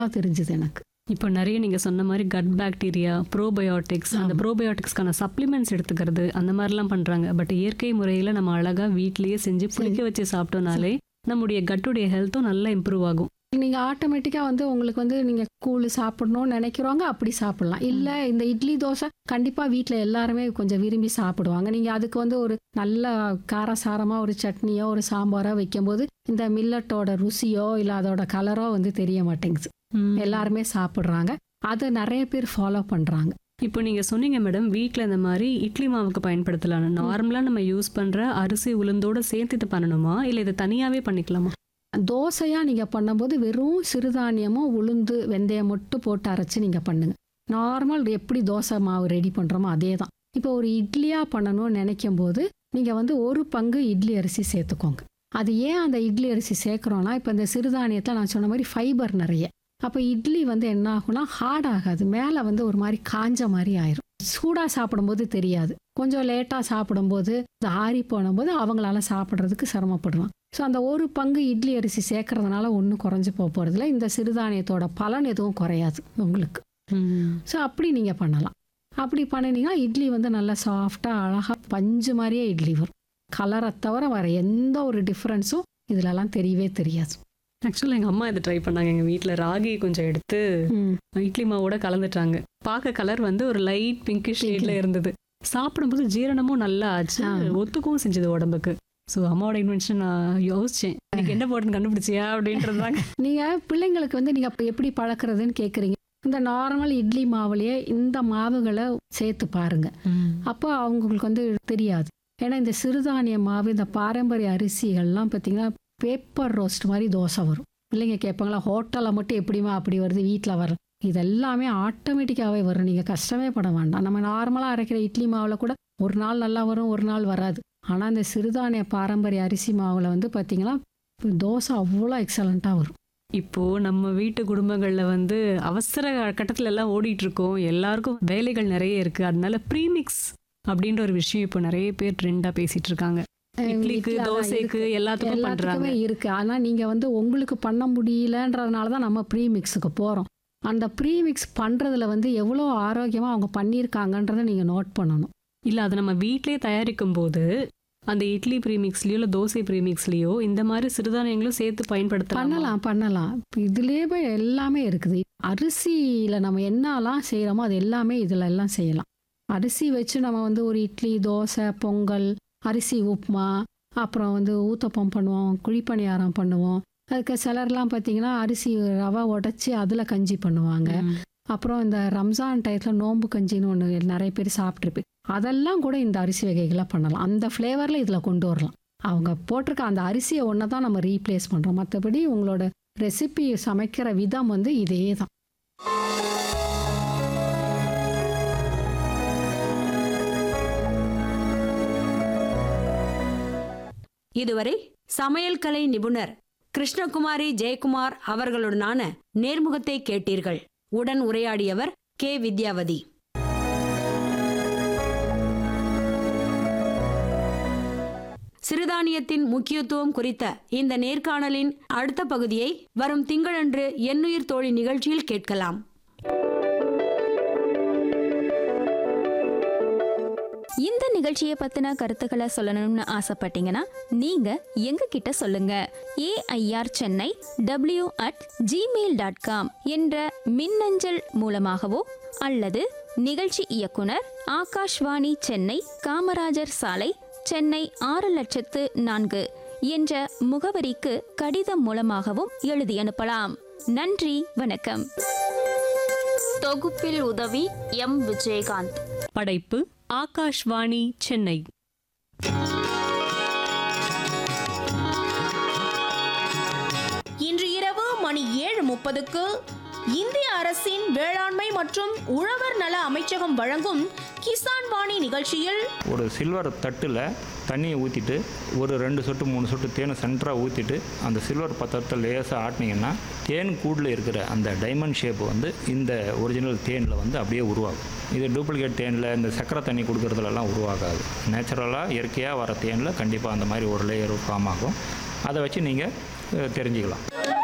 தெரிஞ்சுது எனக்கு இப்போ நிறைய நீங்க சொன்ன மாதிரி கட் பாக்டீரியா ப்ரோபயோட்டிக்ஸ் அந்த ப்ரோபயோட்டிக்ஸ்க்கான சப்ளிமெண்ட்ஸ் எடுத்துக்கிறது அந்த மாதிரிலாம் பண்றாங்க பட் இயற்கை முறையில நம்ம அழகா வீட்லயே செஞ்சு புளிக்க வச்சு சாப்பிட்டோம்னாலே நம்முடைய கட்டுடைய ஹெல்த்தும் நல்லா இம்ப்ரூவ் ஆகும் நீங்க ஆட்டோமேட்டிக்கா வந்து உங்களுக்கு வந்து நீங்க கூழ் சாப்பிடணும்னு நினைக்கிறவங்க அப்படி சாப்பிடலாம் இல்ல இந்த இட்லி தோசை கண்டிப்பா வீட்ல எல்லாருமே கொஞ்சம் விரும்பி சாப்பிடுவாங்க நீங்க அதுக்கு வந்து ஒரு நல்ல காரசாரமா ஒரு சட்னியோ ஒரு சாம்பாரோ வைக்கும்போது இந்த மில்லட்டோட ருசியோ இல்ல அதோட கலரோ வந்து தெரிய மாட்டேங்குது ம். எல்லாருமே சாப்பிடுறாங்க அதை நிறைய பேர் ஃபாலோ பண்றாங்க இப்போ நீங்க சொன்னீங்க மேடம் வீட்ல இந்த மாதிரி இட்லி மாவுக்கு பயன்படுத்தலாம் நார்மலா நம்ம யூஸ் பண்ற அரிசி உளுந்தோட சேர்த்து இது பண்ணணுமா இல்ல இதை தனியாவே பண்ணிக்கலாமா தோசையா நீங்க பண்ணும்போது வெறும் சிறுதானியமும் உளுந்து வெந்தயம் மட்டும் போட்டு அரைச்சு நீங்க பண்ணுங்க நார்மல் எப்படி தோசை மாவு ரெடி பண்றோமோ அதே தான் இப்போ ஒரு இட்லியா பண்ணணும்னு நினைக்கும் போது நீங்க வந்து ஒரு பங்கு இட்லி அரிசி சேர்த்துக்கோங்க அது ஏன் அந்த இட்லி அரிசி சேர்க்குறோம்னா இப்போ இந்த சிறுதானியத்தை நான் சொன்ன மாதிரி ஃபைபர் நிறைய அப்போ இட்லி வந்து என்ன ஆகும்னா ஹார்ட் ஆகாது மேலே வந்து ஒரு மாதிரி காஞ்ச மாதிரி ஆயிரும் சூடாக சாப்பிடும்போது தெரியாது கொஞ்சம் லேட்டாக சாப்பிடும்போது இது ஆறி போனும்போது அவங்களால சாப்பிட்றதுக்கு சிரமப்படுவாங்க ஸோ அந்த ஒரு பங்கு இட்லி அரிசி சேர்க்கறதுனால ஒன்றும் குறைஞ்சு போக போகிறதில்ல இந்த சிறுதானியத்தோட பலன் எதுவும் குறையாது உங்களுக்கு ஸோ அப்படி நீங்கள் பண்ணலாம் அப்படி பண்ணினீங்கன்னா இட்லி வந்து நல்லா சாஃப்டாக அழகாக பஞ்சு மாதிரியே இட்லி வரும் கலரை தவிர வேறு எந்த ஒரு டிஃப்ரென்ஸும் இதுலலாம் தெரியவே தெரியாது ஆக்சுவலாக எங்க அம்மா இதை ட்ரை பண்ணாங்க எங்க வீட்ல ராகி கொஞ்சம் எடுத்து ம் இட்லி மாவோட கலந்துட்டாங்க பார்க்க கலர் வந்து ஒரு லைட் பிங்கிஷ் ஷேட்ல இருந்தது சாப்பிடும்போது ஜீரணமும் நல்லா ஆச்சு ஆ. ஒத்துக்கவும் செஞ்சது உடம்புக்கு ஸோ அம்மாவோட இன்வென்ஷன் நான் யோசிச்சேன் எனக்கு என்ன போட்டுன்னு கண்டுபிடிச்சியா அப்படின்றதுதாங்க நீங்கள் பிள்ளைங்களுக்கு வந்து நீங்கள் அப்போ எப்படி பழக்கிறதுன்னு கேட்குறீங்க இந்த நார்மல் இட்லி மாவுலயே இந்த மாவுகளை சேர்த்து பாருங்க அப்போ அவங்களுக்கு வந்து தெரியாது ஏன்னா இந்த சிறுதானிய மாவு இந்த பாரம்பரிய அரிசிகள்லாம் பார்த்தீங்கன்னா பேப்பர் ரோஸ்ட் மாதிரி தோசை வரும் பிள்ளைங்க கேட்பாங்களா ஹோட்டலில் மட்டும் எப்படிமா அப்படி வருது வீட்டில் வர இதெல்லாமே ஆட்டோமேட்டிக்காகவே வரும் நீங்கள் கஷ்டமே பட வேண்டாம் நம்ம நார்மலாக அரைக்கிற இட்லி மாவில் கூட ஒரு நாள் நல்லா வரும் ஒரு நாள் வராது ஆனால் இந்த சிறுதானிய பாரம்பரிய அரிசி மாவில் வந்து பார்த்தீங்கன்னா தோசை அவ்வளோ எக்ஸலண்ட்டாக வரும் இப்போ நம்ம வீட்டு குடும்பங்கள்ல வந்து அவசர கட்டத்துல எல்லாம் ஓடிட்டு இருக்கோம் எல்லாருக்கும் வேலைகள் நிறைய இருக்கு அதனால ப்ரீமிக்ஸ் அப்படின்ற ஒரு விஷயம் இப்போ நிறைய பேர் ட்ரெண்டா பேசிட்டு இருக்காங்க இட்லிக்கு இட்லி அதான் தோசைக்கு இருக்கு. எல்லாத்துக்கும் பண்றாங்க எல்லாத்துக்குமே இருக்கு ஆனா நீங்க வந்து உங்களுக்கு பண்ண முடியலன்றதுனால தான் நம்ம ப்ரீமிக்ஸுக்கு போறோம் அந்த ப்ரீமிக்ஸ் பண்றதுல வந்து எவ்வளோ ஆரோக்கியமா அவங்க பண்ணியிருக்காங்கன்றதை நீங்க நோட் பண்ணணும் இல்ல அதை நம்ம வீட்டிலேயே தயாரிக்கும் போது அந்த இட்லி ப்ரீமிக்ஸ்லயோ இல்ல தோசை ப்ரீமிக்ஸ்லயோ இந்த மாதிரி சிறுதானியங்களும் சேர்த்து பயன்படுத்தலாம் பண்ணலாம் பண்ணலாம் இப்ப இதுலயே போய் எல்லாமே இருக்குது அரிசியில நம்ம என்னலாம் செய்யறோமோ அது எல்லாமே இதுல எல்லாம் செய்யலாம் அரிசி வச்சு நம்ம வந்து ஒரு இட்லி தோசை பொங்கல் அரிசி உப்புமா அப்புறம் வந்து ஊத்தப்பம் பண்ணுவோம் குழிப்பணியாரம் பண்ணுவோம் அதுக்கு சிலர்லாம் பார்த்தீங்கன்னா அரிசி ரவை உடச்சி அதில் கஞ்சி பண்ணுவாங்க அப்புறம் இந்த ரம்ஜான் டயத்தில் நோன்பு கஞ்சின்னு ஒன்று நிறைய பேர் சாப்பிட்ருப்பேன் அதெல்லாம் கூட இந்த அரிசி வகைகளை பண்ணலாம் அந்த ஃப்ளேவரில் இதில் கொண்டு வரலாம் அவங்க போட்டிருக்க அந்த அரிசியை ஒன்றை தான் நம்ம ரீப்ளேஸ் பண்ணுறோம் மற்றபடி உங்களோட ரெசிபி சமைக்கிற விதம் வந்து இதே தான் இதுவரை சமையல் கலை நிபுணர் கிருஷ்ணகுமாரி ஜெயக்குமார் அவர்களுடனான நேர்முகத்தை கேட்டீர்கள் உடன் உரையாடியவர் கே வித்யாவதி சிறுதானியத்தின் முக்கியத்துவம் குறித்த இந்த நேர்காணலின் அடுத்த பகுதியை வரும் திங்களன்று எண்ணுயிர் தோழி நிகழ்ச்சியில் கேட்கலாம் இந்த நிகழ்ச்சியை பத்தின கருத்துக்களை சொல்லணும்னு ஆசைப்பட்டீங்கன்னா நீங்க எங்க கிட்ட சொல்லுங்க AIR Chennai W at Gmail dot com என்ற மின்னஞ்சல் மூலமாகவோ அல்லது நிகழ்ச்சி இயக்குனர் ஆகாஷ்வாணி சென்னை காமராஜர் சாலை சென்னை ஆறு லட்சத்து நான்கு என்ற முகவரிக்கு கடிதம் மூலமாகவும் எழுதி அனுப்பலாம் நன்றி வணக்கம் தொகுப்பில் உதவி எம் விஜயகாந்த் படைப்பு ஆகாஷ்வாணி சென்னை இன்று இரவு மணி ஏழு முப்பதுக்கு இந்திய அரசின் வேளாண்மை மற்றும் உழவர் நல அமைச்சகம் வழங்கும் கிசான் வாணி நிகழ்ச்சியில் ஒரு சில்வர் தட்டில் தண்ணியை ஊற்றிட்டு ஒரு ரெண்டு சொட்டு மூணு சொட்டு தேனை சென்டராக ஊற்றிட்டு அந்த சில்வர் பத்திரத்தை லேசாக ஆட்டினீங்கன்னா தேன் கூடில் இருக்கிற அந்த டைமண்ட் ஷேப் வந்து இந்த ஒரிஜினல் தேனில் வந்து அப்படியே உருவாகும் இது டூப்ளிகேட் தேனில் இந்த சக்கரை தண்ணி கொடுக்கறதுலலாம் உருவாகாது நேச்சுரலாக இயற்கையாக வர தேனில் கண்டிப்பாக அந்த மாதிரி ஒரு லேயர் ஃபார்ம் ஆகும் அதை வச்சு நீங்கள் தெரிஞ்சுக்கலாம்